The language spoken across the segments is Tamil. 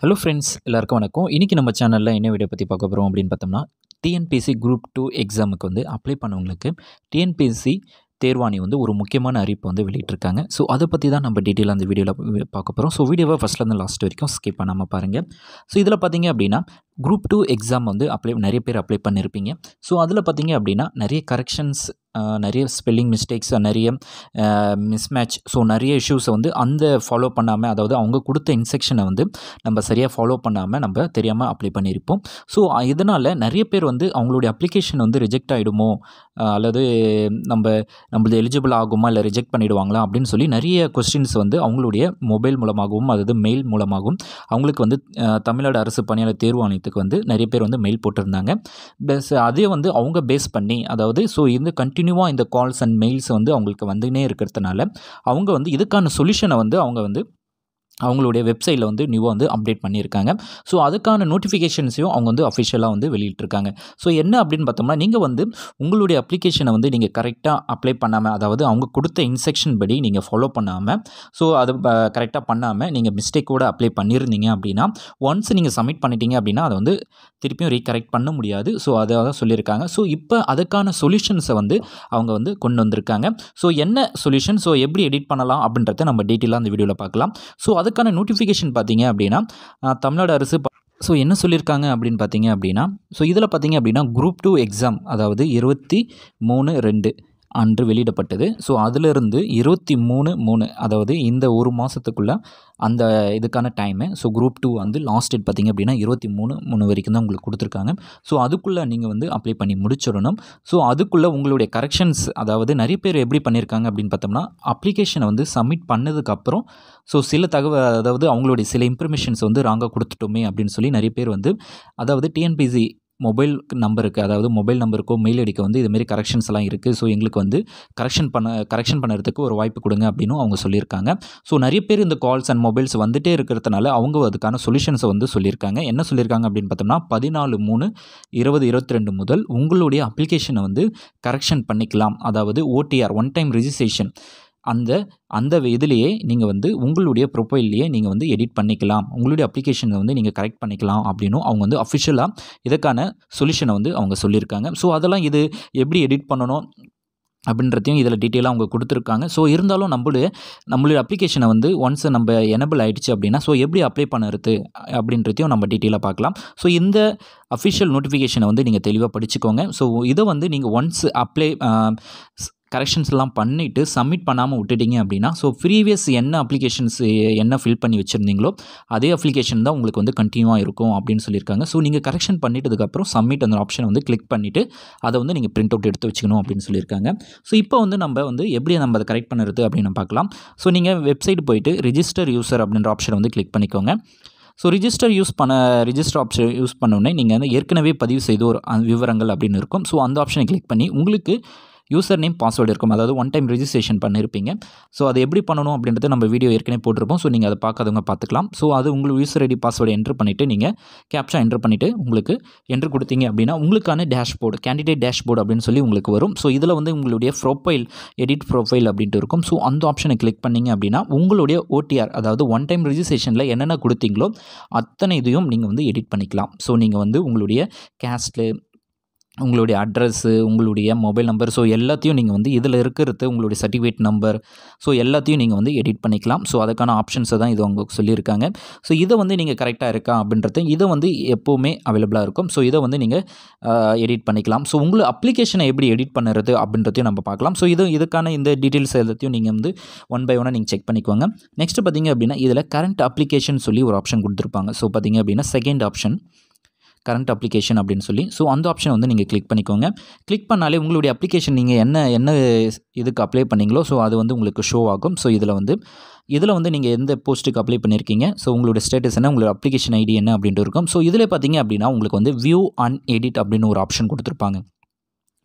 ஹலோ ஃப்ரெண்ட்ஸ் எல்லாருக்கும் வணக்கம் இன்றைக்கி நம்ம சேனலில் என்ன வீடியோ பற்றி பார்க்க போகிறோம் அப்படின்னு பார்த்தோம்னா டிஎன்பிஎஸ்சி குரூப் டூ எக்ஸாமுக்கு வந்து அப்ளை பண்ணவங்களுக்கு டிஎன்பிஎஸ்சி தேர்வாணி வந்து ஒரு முக்கியமான அறிவிப்பு வந்து வெளியிட்டிருக்காங்க ஸோ அதை பற்றி தான் நம்ம டீட்டெயிலாக அந்த வீடியோவில் பார்க்க போகிறோம் ஸோ வீடியோவை ஃபஸ்ட்லேருந்து லாஸ்ட் வரைக்கும் ஸ்கிப் பண்ணாமல் பாருங்கள் ஸோ இதில் பார்த்தீங்க அப்படின்னா குரூப் டூ எக்ஸாம் வந்து அப்ளை நிறைய பேர் அப்ளை பண்ணியிருப்பீங்க ஸோ அதில் பார்த்தீங்க அப்படின்னா நிறைய கரெக்ஷன்ஸ் நிறைய ஸ்பெல்லிங் மிஸ்டேக்ஸ் நிறைய மிஸ்மேட்ச் ஸோ நிறைய இஷ்யூஸை வந்து அந்த ஃபாலோ பண்ணாமல் அதாவது அவங்க கொடுத்த இன்ஸ்ட்ரக்ஷனை வந்து நம்ம சரியாக ஃபாலோ பண்ணாமல் நம்ம தெரியாமல் அப்ளை பண்ணியிருப்போம் ஸோ இதனால் நிறைய பேர் வந்து அவங்களுடைய அப்ளிகேஷன் வந்து ரிஜெக்ட் ஆகிடுமோ அல்லது நம்ம நம்மளது எலிஜிபிள் ஆகுமா இல்லை ரிஜெக்ட் பண்ணிவிடுவாங்களா அப்படின்னு சொல்லி நிறைய கொஸ்டின்ஸ் வந்து அவங்களுடைய மொபைல் மூலமாகவும் அதாவது மெயில் மூலமாகவும் அவங்களுக்கு வந்து தமிழ்நாடு அரசு பணியாளர் தேர்வு ஆணையத்துக்கு வந்து நிறைய பேர் வந்து மெயில் போட்டிருந்தாங்க பேஸ் அதே வந்து அவங்க பேஸ் பண்ணி அதாவது ஸோ இந்த கண்டினியூவாக இந்த கால்ஸ் அண்ட் மெயில்ஸ் வந்து அவங்களுக்கு வந்துனே இருக்கிறதுனால அவங்க வந்து இதுக்கான சொல்யூஷனை வந்து அவங்க வந்து அவங்களுடைய வெப்சைட்டில் வந்து நியூவாக வந்து அப்டேட் பண்ணியிருக்காங்க ஸோ அதுக்கான நோட்டிஃபிகேஷன்ஸையும் அவங்க வந்து அஃபிஷியலாக வந்து வெளியிட்டிருக்காங்க ஸோ என்ன அப்படின்னு பார்த்தோம்னா நீங்கள் வந்து உங்களுடைய அப்ளிகேஷனை வந்து நீங்கள் கரெக்டாக அப்ளை பண்ணாமல் அதாவது அவங்க கொடுத்த இன்ஸ்ட்ரக்ஷன் படி நீங்கள் ஃபாலோ பண்ணாமல் ஸோ அது கரெக்டாக பண்ணாமல் நீங்கள் மிஸ்டேக்கோட அப்ளை பண்ணியிருந்தீங்க அப்படின்னா ஒன்ஸ் நீங்கள் சப்மிட் பண்ணிட்டீங்க அப்படின்னா அதை வந்து திருப்பியும் ரீகரெக்ட் பண்ண முடியாது ஸோ அதை தான் சொல்லியிருக்காங்க ஸோ இப்போ அதுக்கான சொல்யூஷன்ஸை வந்து அவங்க வந்து கொண்டு வந்திருக்காங்க ஸோ என்ன சொல்யூஷன் ஸோ எப்படி எடிட் பண்ணலாம் அப்படின்றத நம்ம டீட்டெயிலாக அந்த வீடியோவில் பார்க்கலாம் ஸோ அதுக்கான நோட்டிஃபிகேஷன் பார்த்தீங்க அப்படின்னா தமிழ்நாடு அரசு ஸோ என்ன சொல்லியிருக்காங்க அப்படின்னு பார்த்தீங்க அப்படின்னா ஸோ இதில் பார்த்தீங்க அப்படின்னா குரூப் டூ எக்ஸாம் அதாவது இருபத்தி மூணு ரெண்டு அன்று வெளியிடப்பட்டது ஸோ அதிலிருந்து இருபத்தி மூணு மூணு அதாவது இந்த ஒரு மாதத்துக்குள்ளே அந்த இதுக்கான டைமு ஸோ குரூப் டூ வந்து லாஸ்ட் டேட் பார்த்திங்க அப்படின்னா இருபத்தி மூணு மூணு வரைக்கும் தான் உங்களுக்கு கொடுத்துருக்காங்க ஸோ அதுக்குள்ளே நீங்கள் வந்து அப்ளை பண்ணி முடிச்சிடணும் ஸோ அதுக்குள்ளே உங்களுடைய கரெக்ஷன்ஸ் அதாவது நிறைய பேர் எப்படி பண்ணியிருக்காங்க அப்படின்னு பார்த்தோம்னா அப்ளிகேஷனை வந்து சப்மிட் பண்ணதுக்கப்புறம் ஸோ சில தகவல் அதாவது அவங்களுடைய சில இன்ஃபர்மேஷன்ஸ் வந்து ராங்காக கொடுத்துட்டோமே அப்படின்னு சொல்லி நிறைய பேர் வந்து அதாவது டிஎன்பிசி மொபைல் நம்பருக்கு அதாவது மொபைல் நம்பருக்கோ மெயில் அடிக்க வந்து இதுமாரி கரெக்ஷன்ஸ் எல்லாம் இருக்குது ஸோ எங்களுக்கு வந்து கரெக்ஷன் பண்ண கரெக்ஷன் பண்ணுறதுக்கு ஒரு வாய்ப்பு கொடுங்க அப்படின்னு அவங்க சொல்லியிருக்காங்க ஸோ நிறைய பேர் இந்த கால்ஸ் அண்ட் மொபைல்ஸ் வந்துட்டே இருக்கிறதுனால அவங்க அதுக்கான சொல்யூஷன்ஸை வந்து சொல்லியிருக்காங்க என்ன சொல்லியிருக்காங்க அப்படின்னு பார்த்தோம்னா பதினாலு மூணு இருபது இருபத்தி ரெண்டு முதல் உங்களுடைய அப்ளிகேஷனை வந்து கரெக்ஷன் பண்ணிக்கலாம் அதாவது ஓடிஆர் ஒன் டைம் ரிஜிஸ்ட்ரேஷன் அந்த அந்த இதுலேயே நீங்கள் வந்து உங்களுடைய ப்ரொஃபைல்லையே நீங்கள் வந்து எடிட் பண்ணிக்கலாம் உங்களுடைய அப்ளிகேஷனை வந்து நீங்கள் கரெக்ட் பண்ணிக்கலாம் அப்படின்னும் அவங்க வந்து அஃபிஷியலாக இதுக்கான சொல்யூஷனை வந்து அவங்க சொல்லியிருக்காங்க ஸோ அதெல்லாம் இது எப்படி எடிட் பண்ணணும் அப்படின்றதையும் இதில் டீட்டெயிலாக அவங்க கொடுத்துருக்காங்க ஸோ இருந்தாலும் நம்மளுடைய நம்மளுடைய அப்ளிகேஷனை வந்து ஒன்ஸ் நம்ம எனபிள் ஆகிடுச்சு அப்படின்னா ஸோ எப்படி அப்ளை பண்ணுறது அப்படின்றதையும் நம்ம டீட்டெயிலாக பார்க்கலாம் ஸோ இந்த அஃபிஷியல் நோட்டிஃபிகேஷனை வந்து நீங்கள் தெளிவாக படிச்சுக்கோங்க ஸோ இதை வந்து நீங்கள் ஒன்ஸ் அப்ளை கரெக்ஷன்ஸ்லாம் பண்ணிவிட்டு சப்மிட் பண்ணாமல் விட்டுட்டீங்க அப்படின்னா ஸோ ப்ரீவியஸ் என்ன அப்ளிகேஷன்ஸ் என்ன ஃபில் பண்ணி வச்சுருந்தீங்களோ அதே அப்ளிகேஷன் தான் உங்களுக்கு வந்து கண்டினியூவாக இருக்கும் அப்படின்னு சொல்லியிருக்காங்க ஸோ நீங்கள் கரெக்ஷன் பண்ணிட்டதுக்கப்புறம் சப்மிட் அந்த ஆப்ஷனை வந்து கிளிக் பண்ணிவிட்டு அதை வந்து நீங்கள் பிரிண்ட் அவுட் எடுத்து வச்சுக்கணும் அப்படின்னு சொல்லியிருக்காங்க ஸோ இப்போ வந்து நம்ம வந்து எப்படி நம்ம அதை கரெக்ட் பண்ணுறது அப்படின்னு பார்க்கலாம் ஸோ நீங்கள் வெப்சைட் போயிட்டு ரிஜிஸ்டர் யூசர் அப்படின்ற ஆப்ஷனை வந்து கிளிக் பண்ணிக்கோங்க ஸோ ரிஜிஸ்டர் யூஸ் பண்ண ரிஜிஸ்டர் ஆப்ஷன் யூஸ் பண்ணோடனே நீங்கள் வந்து ஏற்கனவே பதிவு செய்த ஒரு விவரங்கள் அப்படின்னு இருக்கும் ஸோ அந்த ஆப்ஷனை கிளிக் பண்ணி உங்களுக்கு யூசர் நேம் பாஸ்வேர்டு இருக்கும் அதாவது ஒன் டைம் ரிஜிஸ்ட்ரேஷன் பண்ணியிருப்பீங்க ஸோ அதை எப்படி பண்ணணும் அப்படின்றது நம்ம வீடியோ ஏற்கனவே போட்டிருப்போம் ஸோ நீங்கள் அதை பார்க்காதவங்க பார்த்துக்கலாம் ஸோ அது உங்களுக்கு யூசர் ஐடி பாஸ்வேர்டு என்ட்ரு பண்ணிவிட்டு நீங்கள் கேப்ஷா என்ட்ரு பண்ணிவிட்டு உங்களுக்கு என்ட்ரு கொடுத்தீங்க அப்படின்னா உங்களுக்கான டேஷ்போர்டு கேண்டிடேட் டேஷ்போர்டு அப்படின்னு சொல்லி உங்களுக்கு வரும் ஸோ இதில் வந்து உங்களுடைய ப்ரொஃபைல் எடிட் ப்ரொஃபைல் அப்படின்ட்டு இருக்கும் ஸோ அந்த ஆப்ஷனை கிளிக் பண்ணிங்க அப்படின்னா உங்களுடைய ஓடிஆர் அதாவது ஒன் டைம் ரிஜிஸ்ட்ரேஷனில் என்னென்ன கொடுத்தீங்களோ அத்தனை இதையும் நீங்கள் வந்து எடிட் பண்ணிக்கலாம் ஸோ நீங்கள் வந்து உங்களுடைய கேஸ்ட்டு உங்களுடைய அட்ரஸ்ஸு உங்களுடைய மொபைல் நம்பர் ஸோ எல்லாத்தையும் நீங்கள் வந்து இதில் இருக்கிறது உங்களுடைய சர்டிஃபிகேட் நம்பர் ஸோ எல்லாத்தையும் நீங்கள் வந்து எடிட் பண்ணிக்கலாம் ஸோ அதுக்கான ஆப்ஷன்ஸை தான் இது உங்களுக்கு சொல்லியிருக்காங்க ஸோ இதை வந்து நீங்கள் கரெக்டாக இருக்கா அப்படின்றது இதை வந்து எப்போவுமே அவைலபிளாக இருக்கும் ஸோ இதை வந்து நீங்கள் எடிட் பண்ணிக்கலாம் ஸோ உங்களை அப்ளிகேஷனை எப்படி எடிட் பண்ணுறது அப்படின்றதையும் நம்ம பார்க்கலாம் ஸோ இது இதுக்கான இந்த டீட்டெயில்ஸ் எல்லாத்தையும் நீங்கள் வந்து ஒன் பை ஒன்னாக நீங்கள் செக் பண்ணிக்கோங்க நெக்ஸ்ட் பார்த்தீங்க அப்படின்னா இதில் கரண்ட் அப்ளிகேஷன் சொல்லி ஒரு ஆப்ஷன் கொடுத்துருப்பாங்க ஸோ பார்த்தீங்க அப்படின்னா செகண்ட் ஆப்ஷன் கரண்ட் அப்ளிகேஷன் அப்படின்னு சொல்லி ஸோ அந்த ஆப்ஷனை வந்து நீங்கள் கிளிக் பண்ணிக்கோங்க கிளிக் பண்ணாலே உங்களுடைய அப்ளிகேஷன் நீங்கள் என்ன என்ன இதுக்கு அப்ளை பண்ணிங்களோ ஸோ அது வந்து உங்களுக்கு ஷோ ஆகும் ஸோ இதில் வந்து இதில் வந்து நீங்கள் எந்த போஸ்ட்டுக்கு அப்ளை பண்ணியிருக்கீங்க ஸோ உங்களோட ஸ்டேட்டஸ் என்ன உங்களோட அப்ளிகேஷன் ஐடி என்ன அப்படின்ட்டு இருக்கும் ஸோ இதில் பார்த்தீங்க அப்படின்னா உங்களுக்கு வந்து வியூ அன் எடிட் அப்படின்னு ஒரு ஆப்ஷன் கொடுத்துருப்பாங்க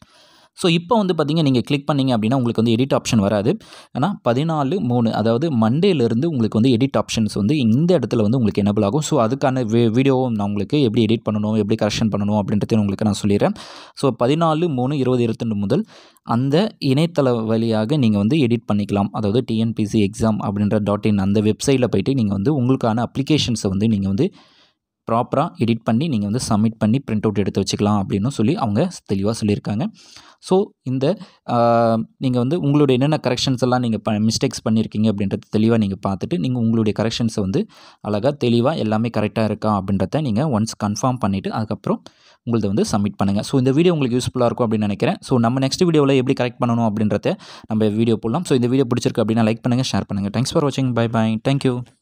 ஸோ இப்போ வந்து பார்த்தீங்க நீங்கள் கிளிக் பண்ணீங்க அப்படின்னா உங்களுக்கு வந்து எடிட் ஆப்ஷன் வராது ஆனால் பதினாலு மூணு அதாவது மண்டேலேருந்து உங்களுக்கு வந்து எடிட் ஆப்ஷன்ஸ் வந்து இந்த இடத்துல வந்து உங்களுக்கு எனபிள் ஆகும் ஸோ அதுக்கான வி வீடியோவும் நான் உங்களுக்கு எப்படி எடிட் பண்ணணும் எப்படி கரெக்ஷன் பண்ணணும் அப்படின்றதையும் உங்களுக்கு நான் சொல்லிடுறேன் ஸோ பதினாலு மூணு இருபது இருபத்தெண்டு முதல் அந்த இணையதள வழியாக நீங்கள் வந்து எடிட் பண்ணிக்கலாம் அதாவது டிஎன்பிசி எக்ஸாம் அப்படின்ற டாட் இன் அந்த வெப்சைட்டில் போயிட்டு நீங்கள் வந்து உங்களுக்கான அப்ளிகேஷன்ஸை வந்து நீங்கள் வந்து ப்ராப்பராக எடிட் பண்ணி நீங்கள் வந்து சப்மிட் பண்ணி பிரிண்ட் அவுட் எடுத்து வச்சுக்கலாம் அப்படின்னு சொல்லி அவங்க தெளிவாக சொல்லியிருக்காங்க ஸோ இந்த நீங்கள் வந்து உங்களுடைய என்னென்ன கரெக்ஷன்ஸ் எல்லாம் நீங்கள் ப மிஸ்டேக்ஸ் பண்ணியிருக்கீங்க அப்படின்றத தெளிவாக நீங்கள் பார்த்துட்டு நீங்கள் உங்களுடைய கரெக்ஷன்ஸை வந்து அழகாக தெளிவாக எல்லாமே கரெக்டாக இருக்கா அப்படின்றத நீங்கள் ஒன்ஸ் கன்ஃபார்ம் பண்ணிவிட்டு அதுக்கப்புறம் உங்களது வந்து சப்மிட் பண்ணுங்கள் ஸோ இந்த வீடியோ உங்களுக்கு யூஸ்ஃபுல்லாக இருக்கும் அப்படின்னு நினைக்கிறேன் ஸோ நம்ம நெக்ஸ்ட் வீடியோவில் எப்படி கரெக்ட் பண்ணணும் அப்படின்றத நம்ம வீடியோ போடலாம் ஸோ இந்த வீடியோ பிடிச்சிருக்கு அப்படின்னா லைக் பண்ணுங்கள் ஷேர் பண்ணுங்கள் தேங்க்ஸ் ஃபார் வாட்சிங் பை பை தேங்க்யூ